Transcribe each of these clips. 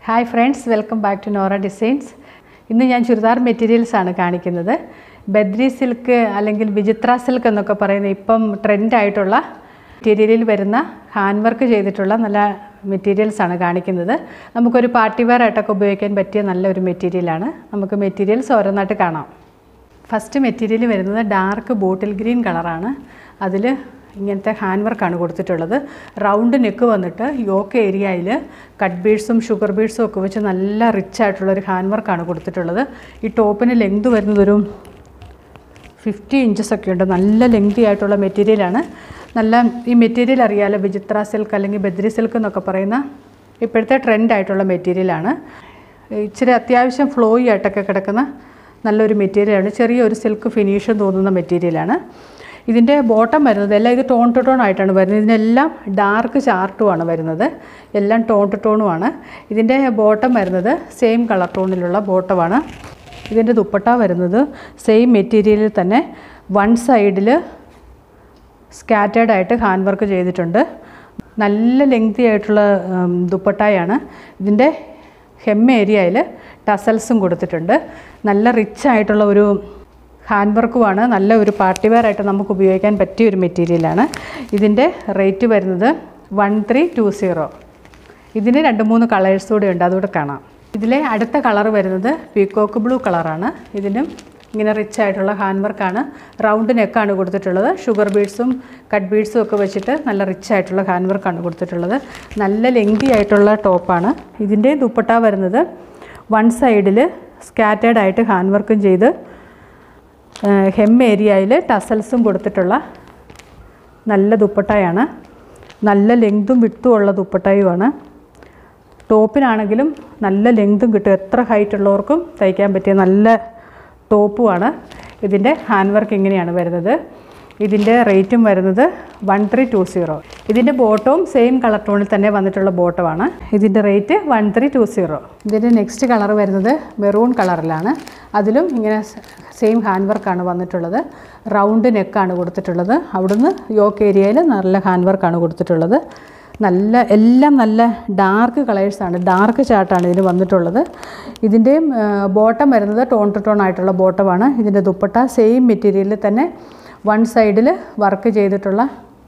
hi friends welcome back to Nora designs ഇന്ന് ഞാൻ churidar materials ആണ് കാണിക്കുന്നത് ബദ്രി സിൽക്ക് അല്ലെങ്കിൽ വിചിത്ര സിൽക്ക് എന്നൊക്കെ പറയുന്ന ഇപ്പം ട്രെൻഡായിട്ടുള്ള മെറ്റീരിയലിൽ വരുന്ന ഹാൻഡ് വർക്ക് ചെയ്തിട്ടുള്ള നല്ല മെറ്റീരിയൽസ് ആണ് കാണിക്കുന്നത് നമുക്കൊരു പാർട്ടി വെയർ ആയിട്ടൊക്കെ ഉപയോഗിക്കാൻ പറ്റിയ നല്ലൊരു മെറ്റീരിയലാണ് നമുക്ക് മെറ്റീരിയൽസ് ഓരോന്നായിട്ട് കാണാം ഫസ്റ്റ് മെറ്റീരിയൽ വരുന്നത് ഡാർക്ക് ബോട്ടിൽ ഗ്രീൻ കളറാണ് അതിൽ ഇങ്ങനത്തെ ഹാൻഡ് വർക്കാണ് കൊടുത്തിട്ടുള്ളത് റൗണ്ട് നെക്ക് വന്നിട്ട് യോക്ക് ഏരിയയിൽ കട്ട് ബീഡ്സും ഷുഗർ ബീഡ്സും ഒക്കെ വെച്ച് നല്ല റിച്ച് ആയിട്ടുള്ളൊരു ഹാൻഡ് വർക്കാണ് കൊടുത്തിട്ടുള്ളത് ഈ ടോപ്പിന് ലെങ്ത് വരുന്നതൊരു ഫിഫ്റ്റി ഇഞ്ചസ് ഒക്കെ ഉണ്ട് നല്ല ലെങ്തി ആയിട്ടുള്ള മെറ്റീരിയലാണ് നല്ല ഈ മെറ്റീരിയൽ അറിയാലോ വിചിത്ര സിൽക്ക് അല്ലെങ്കിൽ ബദ്രി സിൽക്ക് എന്നൊക്കെ പറയുന്ന ഇപ്പോഴത്തെ ട്രെൻഡ് ആയിട്ടുള്ള മെറ്റീരിയലാണ് ഇച്ചിരി അത്യാവശ്യം ഫ്ലോയി ആയിട്ടൊക്കെ കിടക്കുന്ന നല്ലൊരു മെറ്റീരിയലാണ് ചെറിയൊരു സിൽക്ക് ഫിനിഷ് തോന്നുന്ന മെറ്റീരിയലാണ് ഇതിൻ്റെ ബോട്ടം വരുന്നത് എല്ലാം ഇത് ടോൺ ടു ടോൺ ആയിട്ടാണ് വരുന്നത് ഇതിനെല്ലാം ഡാർക്ക് ചാർട്ടുമാണ് വരുന്നത് എല്ലാം ടോൺ ടു ടോണുമാണ് ഇതിൻ്റെ ബോട്ടം വരുന്നത് സെയിം കളർ ടോണിലുള്ള ബോട്ടമാണ് ഇതിൻ്റെ ദുപ്പട്ട വരുന്നത് സെയിം മെറ്റീരിയലിൽ തന്നെ വൺ സൈഡിൽ സ്കാറ്റേഡ് ആയിട്ട് ഹാൻഡ് വർക്ക് ചെയ്തിട്ടുണ്ട് നല്ല ലെങ്തി ആയിട്ടുള്ള ഉം, ദുപ്പട്ടായാണ് ഇതിൻ്റെ ഹെം ഏരിയയിൽ ടസൽസും കൊടുത്തിട്ടുണ്ട് നല്ല റിച്ച് ആയിട്ടുള്ള ഒരു ഹാൻഡ് വർക്കുമാണ് നല്ല ഒരു പാർട്ടി വെയർ ആയിട്ട് നമുക്ക് ഉപയോഗിക്കാൻ പറ്റിയ ഒരു മെറ്റീരിയലാണ് ഇതിൻ്റെ റേറ്റ് വരുന്നത് വൺ ത്രീ ടു സീറോ ഇതിന് രണ്ട് മൂന്ന് കളേഴ്സ് കൂടെ ഉണ്ട് അതുകൂടെ കാണാം ഇതിലെ അടുത്ത കളർ വരുന്നത് പീക്കോക്ക് ബ്ലൂ കളറാണ് ഇതിനും ഇങ്ങനെ റിച്ച് ആയിട്ടുള്ള ഹാൻഡ് വർക്കാണ് റൗണ്ട് നെക്കാണ് കൊടുത്തിട്ടുള്ളത് ഷുഗർ ബീഡ്സും കട്ട് ബീഡ്സും ഒക്കെ വെച്ചിട്ട് നല്ല റിച്ച് ആയിട്ടുള്ള ഹാൻഡ് വർക്കാണ് കൊടുത്തിട്ടുള്ളത് നല്ല ലെങ്തി ആയിട്ടുള്ള ടോപ്പാണ് ഇതിൻ്റെ ദുപ്പട്ട വരുന്നത് വൺ സൈഡിൽ സ്കാറ്റേഡ് ആയിട്ട് ഹാൻഡ് വർക്കും ചെയ്ത് ഹെം ഏരിയയിൽ ടസൽസും കൊടുത്തിട്ടുള്ള നല്ല ദുപ്പട്ടയാണ് നല്ല ലെങ്തും വിട്ടും ഉള്ള ദുപ്പട്ടയുമാണ് ടോപ്പിനാണെങ്കിലും നല്ല ലെങ്തും കിട്ടും എത്ര ഹൈറ്റ് ഉള്ളവർക്കും തയ്ക്കാൻ പറ്റിയ നല്ല ടോപ്പുമാണ് ഇതിൻ്റെ ഹാൻഡ് വർക്ക് ഇങ്ങനെയാണ് വരുന്നത് ഇതിൻ്റെ റേറ്റും വരുന്നത് വൺ ത്രീ ടു സീറോ ഇതിൻ്റെ ബോട്ടവും സെയിം കളർ ടോണിൽ തന്നെ വന്നിട്ടുള്ള ബോട്ടമാണ് ഇതിൻ്റെ rate one three two zero ഇതിൻ്റെ നെക്സ്റ്റ് കളർ വരുന്നത് മെറൂൺ കളറിലാണ് അതിലും ഇങ്ങനെ സെയിം ഹാൻഡ് വർക്കാണ് വന്നിട്ടുള്ളത് റൗണ്ട് നെക്കാണ് കൊടുത്തിട്ടുള്ളത് അവിടുന്ന് യോക്ക് ഏരിയയിൽ നല്ല ഹാൻഡ് വർക്കാണ് കൊടുത്തിട്ടുള്ളത് നല്ല എല്ലാം നല്ല ഡാർക്ക് കളേഴ്സാണ് ഡാർക്ക് ചാർട്ടാണ് ഇതിന് വന്നിട്ടുള്ളത് ഇതിൻ്റെയും ബോട്ടം വരുന്നത് ടോൺ ടു ടോൺ ആയിട്ടുള്ള ബോട്ടമാണ് ഇതിൻ്റെ ദുപ്പട്ട സെയിം മെറ്റീരിയലിൽ തന്നെ വൺ സൈഡിൽ വർക്ക് ചെയ്തിട്ടുള്ള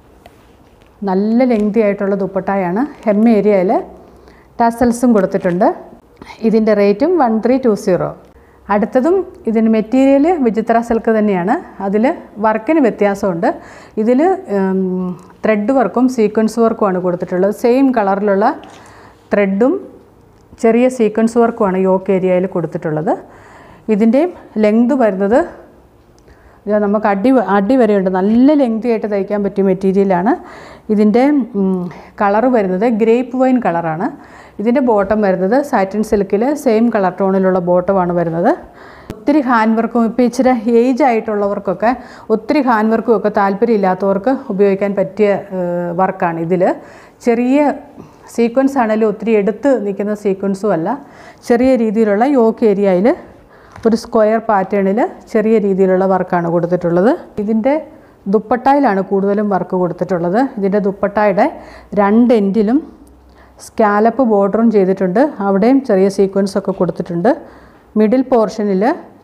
നല്ല ലെങ്തി ആയിട്ടുള്ള ദുപ്പട്ടായാണ് ഹെം ഏരിയയിൽ ടാസൽസും കൊടുത്തിട്ടുണ്ട് ഇതിൻ്റെ റേറ്റും വൺ ത്രീ ടു സീറോ അടുത്തതും ഇതിന് മെറ്റീരിയൽ വിചിത്ര സിൽക്ക് തന്നെയാണ് അതിൽ വർക്കിന് വ്യത്യാസമുണ്ട് ഇതിൽ ത്രെഡ് വർക്കും സീക്വൻസ് വർക്കുമാണ് കൊടുത്തിട്ടുള്ളത് സെയിം കളറിലുള്ള ത്രെഡും ചെറിയ സീക്വൻസ് വർക്കുമാണ് യോക്ക് ഏരിയയിൽ കൊടുത്തിട്ടുള്ളത് ഇതിൻ്റെയും ലെങ്ത് വരുന്നത് ഇത് നമുക്ക് അടി അടി വരെയുണ്ട് നല്ല ലെങ്തി ആയിട്ട് തയ്ക്കാൻ പറ്റിയ മെറ്റീരിയലാണ് ഇതിൻ്റെ കളറ് വരുന്നത് ഗ്രേപ്പ് വൈൻ കളറാണ് ഇതിൻ്റെ ബോട്ടം വരുന്നത് സാറ്റിൻ സിൽക്കിൽ സെയിം കളർ ടോണിലുള്ള ബോട്ടമാണ് വരുന്നത് ഒത്തിരി ഹാൻഡ് വർക്കും ഇപ്പോൾ ഇച്ചിരി ഏജ് ആയിട്ടുള്ളവർക്കൊക്കെ ഒത്തിരി ഹാൻഡ് വർക്കും ഒക്കെ താല്പര്യമില്ലാത്തവർക്ക് ഉപയോഗിക്കാൻ പറ്റിയ വർക്കാണ് ഇതിൽ ചെറിയ സീക്വൻസ് ആണെങ്കിലും ഒത്തിരി എടുത്ത് നിൽക്കുന്ന സീക്വൻസും അല്ല ചെറിയ രീതിയിലുള്ള യോക്ക് ഏരിയയിൽ ഒരു സ്ക്വയർ പാറ്റേണിൽ ചെറിയ രീതിയിലുള്ള വർക്കാണ് കൊടുത്തിട്ടുള്ളത് ഇതിൻ്റെ ദുപ്പട്ടായിലാണ് കൂടുതലും വർക്ക് കൊടുത്തിട്ടുള്ളത് ഇതിൻ്റെ ദുപ്പട്ടായുടെ രണ്ട് എൻഡിലും സ്കാലപ്പ് ബോർഡറും ചെയ്തിട്ടുണ്ട് അവിടെയും ചെറിയ സീക്വൻസ് ഒക്കെ കൊടുത്തിട്ടുണ്ട് മിഡിൽ പോർഷനിൽ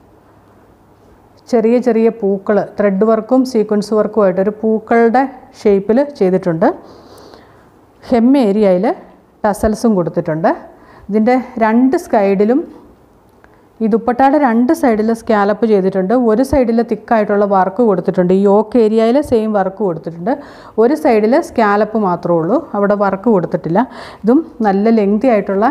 ചെറിയ ചെറിയ പൂക്കൾ ത്രെഡ് വർക്കും സീക്വൻസ് വർക്കുമായിട്ട് ഒരു പൂക്കളുടെ ഷേപ്പിൽ ചെയ്തിട്ടുണ്ട് ഹെം ഏരിയയിൽ ടസൽസും കൊടുത്തിട്ടുണ്ട് ഇതിൻ്റെ രണ്ട് സൈഡിലും ഈ ദുപ്പട്ടയുടെ രണ്ട് സൈഡിൽ സ്കാലപ്പ് ചെയ്തിട്ടുണ്ട് ഒരു സൈഡിൽ തിക്കായിട്ടുള്ള വർക്ക് കൊടുത്തിട്ടുണ്ട് ഈ യോക്ക് ഏരിയയിൽ സെയിം വർക്ക് കൊടുത്തിട്ടുണ്ട് ഒരു സൈഡിൽ സ്കാലപ്പ് മാത്രമേ ഉള്ളൂ അവിടെ വർക്ക് കൊടുത്തിട്ടില്ല ഇതും നല്ല ലെങ്തി ആയിട്ടുള്ള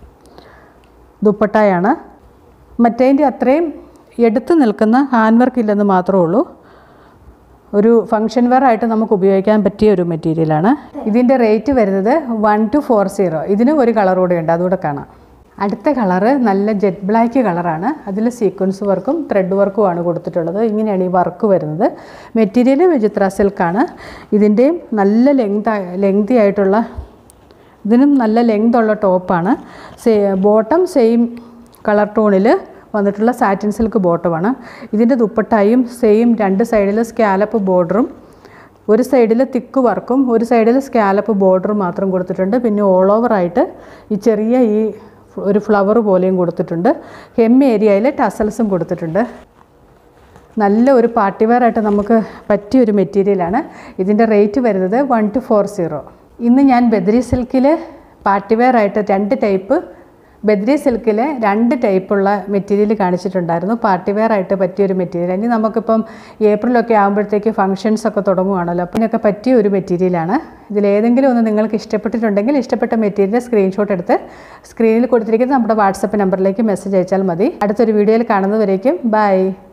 ദുപ്പട്ടയാണ് മറ്റേതിൻ്റെ അത്രയും എടുത്ത് നിൽക്കുന്ന ഹാൻഡ് വർക്ക് ഇല്ലെന്ന് മാത്രമേ ഉള്ളൂ ഒരു ഫങ്ഷൻ വെയർ ആയിട്ട് നമുക്ക് ഉപയോഗിക്കാൻ പറ്റിയ ഒരു മെറ്റീരിയലാണ് ഇതിൻ്റെ റേറ്റ് വരുന്നത് വൺ ടു ഫോർ സീറോ ഇതിന് ഒരു കളർ കൂടെ ഉണ്ട് അതുകൂടെ കാണാം അടുത്ത കളറ് നല്ല ജെറ്റ് ബ്ലാക്ക് കളറാണ് അതിൽ സീക്വൻസ് വർക്കും ത്രെഡ് വർക്കുമാണ് കൊടുത്തിട്ടുള്ളത് ഇങ്ങനെയാണ് ഈ വർക്ക് വരുന്നത് മെറ്റീരിയൽ വിചിത്ര സിൽക്കാണ് ഇതിൻ്റെയും നല്ല ലെങ്ത് ലെങ്തി ആയിട്ടുള്ള ഇതിനും നല്ല ലെങ്ത് ഉള്ള ടോപ്പാണ് സേ ബോട്ടം സെയിം കളർ ടോണിൽ വന്നിട്ടുള്ള സാറ്റിൻ സിൽക്ക് ബോട്ടമാണ് ഇതിൻ്റെ ദുപ്പട്ടായും സെയിം രണ്ട് സൈഡിൽ സ്കാലപ്പ് ബോർഡറും ഒരു സൈഡിൽ തിക്ക് വർക്കും ഒരു സൈഡിൽ സ്കാലപ്പ് ബോർഡറും മാത്രം കൊടുത്തിട്ടുണ്ട് പിന്നെ ഓൾ ഓവറായിട്ട് ഈ ചെറിയ ഈ ഒരു ഫ്ലവർ പോലെയും കൊടുത്തിട്ടുണ്ട് ഹെം ഏരിയയിൽ ടസൽസും കൊടുത്തിട്ടുണ്ട് നല്ല ഒരു പാർട്ടി വെയർ ആയിട്ട് നമുക്ക് പറ്റിയ ഒരു മെറ്റീരിയലാണ് ഇതിൻ്റെ റേറ്റ് വരുന്നത് വൺ ടു ഫോർ സീറോ ഇന്ന് ഞാൻ ബദ്രി സിൽക്കിൽ പാർട്ടി വെയർ ആയിട്ട് രണ്ട് ടൈപ്പ് ബദ്രി സിൽക്കിൽ രണ്ട് ടൈപ്പുള്ള മെറ്റീരിയൽ കാണിച്ചിട്ടുണ്ടായിരുന്നു പാർട്ടി വെയർ ആയിട്ട് പറ്റിയൊരു മെറ്റീരിയൽ ഇനി നമുക്കിപ്പം ഏപ്രിലൊക്കെ ആകുമ്പോഴത്തേക്ക് ഫംഗ്ഷൻസ് ഒക്കെ തുടങ്ങുവാണല്ലോ അപ്പം ഇതിനൊക്കെ പറ്റിയ ഒരു മെറ്റീരിയലാണ് ഇതിലേതെങ്കിലും ഒന്ന് നിങ്ങൾക്ക് ഇഷ്ടപ്പെട്ടിട്ടുണ്ടെങ്കിൽ ഇഷ്ടപ്പെട്ട മെറ്റീരിയൽ സ്ക്രീൻഷോട്ട് എടുത്ത് സ്ക്രീനിൽ കൊടുത്തിരിക്കുന്ന നമ്മുടെ വാട്സപ്പ് നമ്പറിലേക്ക് മെസ്സേജ് അയച്ചാൽ മതി അടുത്തൊരു വീഡിയോയിൽ കാണുന്നവരേക്കും ബൈ